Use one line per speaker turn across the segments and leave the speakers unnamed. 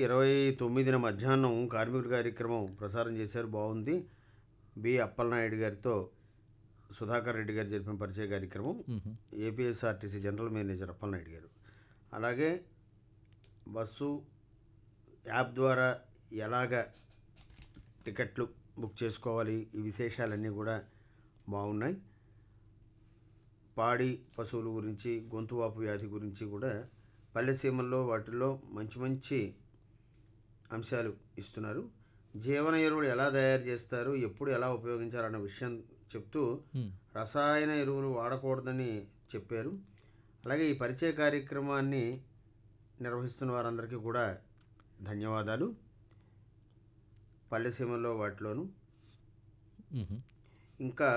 ఇరవై తొమ్మిదిన మధ్యాహ్నం కార్మికుడి కార్యక్రమం ప్రసారం చేశారు బాగుంది బి అప్పలనాయుడు గారితో సుధాకర్ రెడ్డి గారు జరిపిన పరిచయ కార్యక్రమం
మ్మ్.
APSRTC general manager Appalanaidu garu అలాగే బస్సు యాప్ ద్వారా ఎలాగ టికెట్లు బుక్ చేసుకోవాలి ఈ విశేషాలన్నీ కూడా బాగున్నాయి పాడి పశువుల గురించి గొంతువాపు వ్యాధి గురించి కూడా పల్లెసీమల్లో వాటిల్లో మంచి మంచి అంశాలు ఇస్తున్నారు జీవన ఎరువులు ఎలా తయారు చేస్తారు ఎప్పుడు ఎలా ఉపయోగించాలన్న విషయం చెప్తూ
మ్మ్.
రసాయన ఎరువులు వాడకూడదని చెప్పారు అలాగే ఈ పరిచయ కార్యక్రమాన్ని నిర్వహిస్తున్న వారందరికీ కూడా ధన్యవాదాలు పల్లెసీమల్లో వాటిలోను
మ్మ్.
ఇంకా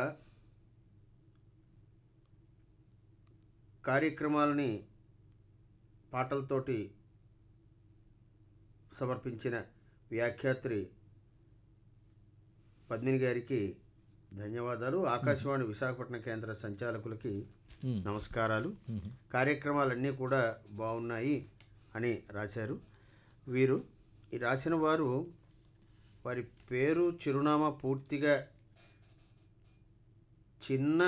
కార్యక్రమాలని పాటలతోటి సమర్పించిన వ్యాఖ్యాత్రి పద్మిని గారికి ధన్యవాదాలు ఆకాశవాణి విశాఖపట్నం కేంద్ర సంచాలకులకి
మ్మ్.
నమస్కారాలు
మ్మ్.
కార్యక్రమాలన్నీ కూడా బాగున్నాయి అని రాశారు వీరు ఈ రాసిన వారు వారి పేరు చిరునామా పూర్తిగా చిన్న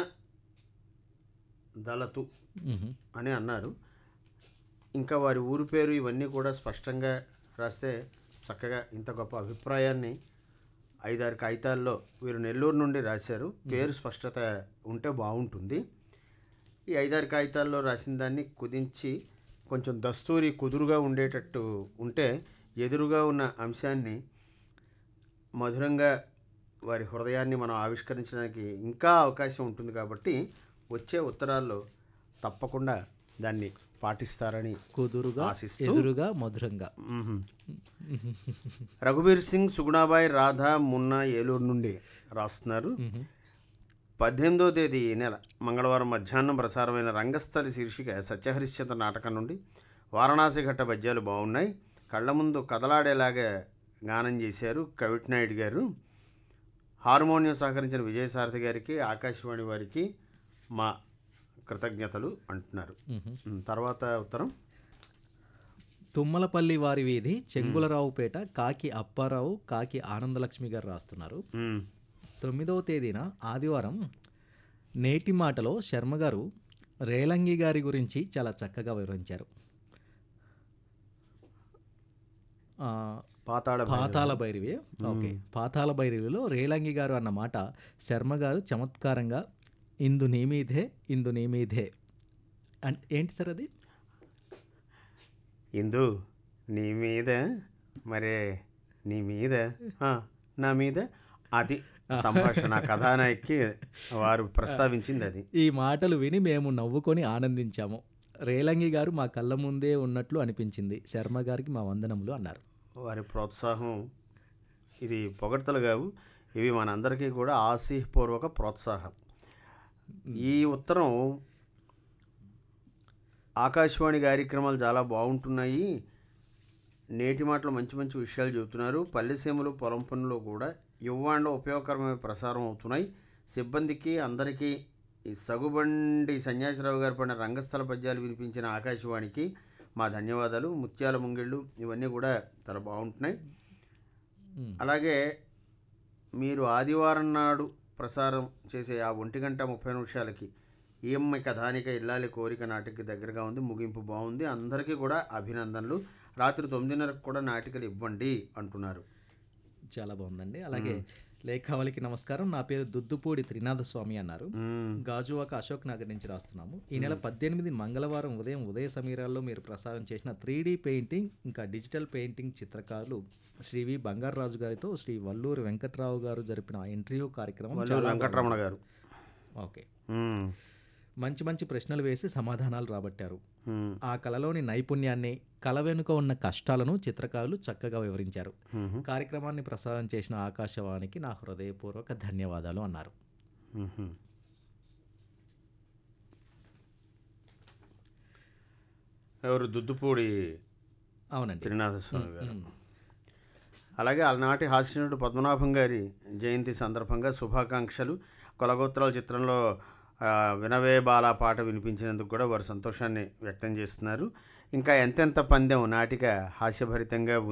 దళతు
మ్మ్.
అని అన్నారు ఇంకా వారి ఊరి పేరు ఇవన్నీ కూడా స్పష్టంగా రాస్తే చక్కగా ఇంత గొప్ప అభిప్రాయాన్ని ఐదారు కాగితాల్లో వీరు నెల్లూరు నుండి రాశారు పేరు స్పష్టత ఉంటే బాగుంటుంది ఈ ఐదారు కాగితాల్లో రాసిన దాన్ని కుదించి కొంచెం దస్తూరి కుదురుగా ఉండేటట్టు ఉంటే ఎదురుగా ఉన్న అంశాన్ని మధురంగా వారి హృదయాన్ని మనం ఆవిష్కరించడానికి ఇంకా అవకాశం ఉంటుంది కాబట్టి వచ్చే ఉత్తరాల్లో తప్పకుండా దాన్ని పాటిస్తారని
కుదురుగా
ఆశిస్తూ
ఎదురుగా మధురంగా
మ్మ్. రఘుబీర్ సింగ్ సుగుణాబాయి రాధా మున్నా ఏలూరు నుండి రాస్తున్నారు
మ్మ్.
పద్దెనిమిదో తేదీ ఈ నెల మంగళవారం మధ్యాహ్నం ప్రసారమైన రంగస్థలి శీర్షిక సత్యహరిశ్చంద్ర నాటకం నుండి వారణాసి ఘట్ట పద్యాలు బాగున్నాయి కళ్ళ ముందు కదలాడేలాగా గానం చేశారు కవిట్నాయుడు గారు హార్మోనియం సహకరించిన విజయసారథి గారికి ఆకాశవాణి వారికి మా కృతజ్ఞతలు అంటున్నారు
మ్మ్.
ఉమ్, తర్వాత ఉత్తరం
తుమ్మలపల్లి వారి వీధి చెంగులరావుపేట కాకి అప్పారావు కాకి ఆనందలక్ష్మి గారు రాస్తున్నారు
ఉమ్,
తొమ్మిదవ తేదీన ఆదివారం నేటి మాటలో శర్మ గారు రేలంగి గారి గురించి చాలా చక్కగా వివరించారు ఆ,
పాతాళ భైరవి.
పాతాల భైరవి ఓకే పాతాల భైరవిలో రేలంగి గారు అన్న మాట శర్మ గారు చమత్కారంగా ఇందు నీ మీదే ఇందు నీ మీదే అంటే ఏంటి సార్ అది
ఇందు నీ మీద మరే నీ మీద ఆ, నా మీద అది సంభాషణ కథానాయకి వారు ప్రస్తావించింది అది
ఈ మాటలు విని మేము నవ్వుకొని ఆనందించాము రేలంగి గారు మా కళ్ళ ముందే ఉన్నట్లు అనిపించింది శర్మ గారికి మా వందనములు అన్నారు
వారి ప్రోత్సాహం ఇది పొగడ్తలు కావు ఇవి మనందరికీ కూడా ఆశీపూర్వక ప్రోత్సాహం ఈ ఉత్తరం ఆకాశవాణి కార్యక్రమాలు చాలా బాగుంటున్నాయి నేటి మాటలు మంచి మంచి విషయాలు చెబుతున్నారు పల్లెసీమలు పొలం పనులు కూడా యువ్వాండ్లో ఉపయోగకరమైన ప్రసారం అవుతున్నాయి సిబ్బందికి అందరికీ ఈ సగుబండి సన్యాసిరావు గారు పడిన రంగస్థల పద్యాలు వినిపించిన ఆకాశవాణికి మా ధన్యవాదాలు ముత్యాల ముంగిళ్ళు ఇవన్నీ కూడా చాలా బాగుంటున్నాయి
మ్మ్.
అలాగే మీరు ఆదివారం నాడు ప్రసారం చేసే ఆ ఒంటి గంట ముప్పై నిమిషాలకి ఈఎంఐ కథానిక ఇల్లాలి కోరిక నాటికి దగ్గరగా ఉంది ముగింపు బాగుంది అందరికీ కూడా అభినందనలు రాత్రి తొమ్మిదిన్నరకు కూడా నాటికలు ఇవ్వండి అంటున్నారు
చాలా బాగుందండి అలాగే లేఖావళికి నమస్కారం నా పేరు దుద్దుపూడి త్రినాథ స్వామి అన్నారు
మ్మ్.
గాజువాక అశోక్ నగర్ నుంచి రాస్తున్నాము ఈ నెల పద్దెనిమిది మంగళవారం ఉదయం ఉదయ సమీరాల్లో మీరు ప్రసారం చేసిన త్రీ పెయింటింగ్ ఇంకా డిజిటల్ పెయింటింగ్ చిత్రకారులు శ్రీ వి బంగారరాజు గారితో శ్రీ వల్లూరి వెంకట్రావు గారు జరిపిన ఇంటర్వ్యూ కార్యక్రమం
వల్లూరు
చాలా
వెంకటరమణ గారు
బాగుంది. ఓకే
మ్మ్.
మంచి మంచి ప్రశ్నలు వేసి సమాధానాలు రాబట్టారు
మ్మ్.
ఆ కళలోని నైపుణ్యాన్ని కళ వెనుక ఉన్న కష్టాలను చిత్రకారులు చక్కగా వివరించారు
మ్మ్.
కార్యక్రమాన్ని ప్రసారం చేసిన ఆకాశవాణికి నా హృదయపూర్వక ధన్యవాదాలు అన్నారు
మ్మ్. ఎవరు దుద్దుపూడి
అవునండి
త్రినాథ స్వామి గారు
మ్మ్.
అలాగే ఆనాటి హాస్యనటుడు పద్మనాభం గారి జయంతి సందర్భంగా శుభాకాంక్షలు కొలగోత్రాల చిత్రంలో ఆ, వినవే బాల పాట వినిపించినందుకు కూడా వారు సంతోషాన్ని వ్యక్తం చేస్తున్నారు ఇంకా ఎంతెంత పందెం నాటిక హాస్యభరితంగా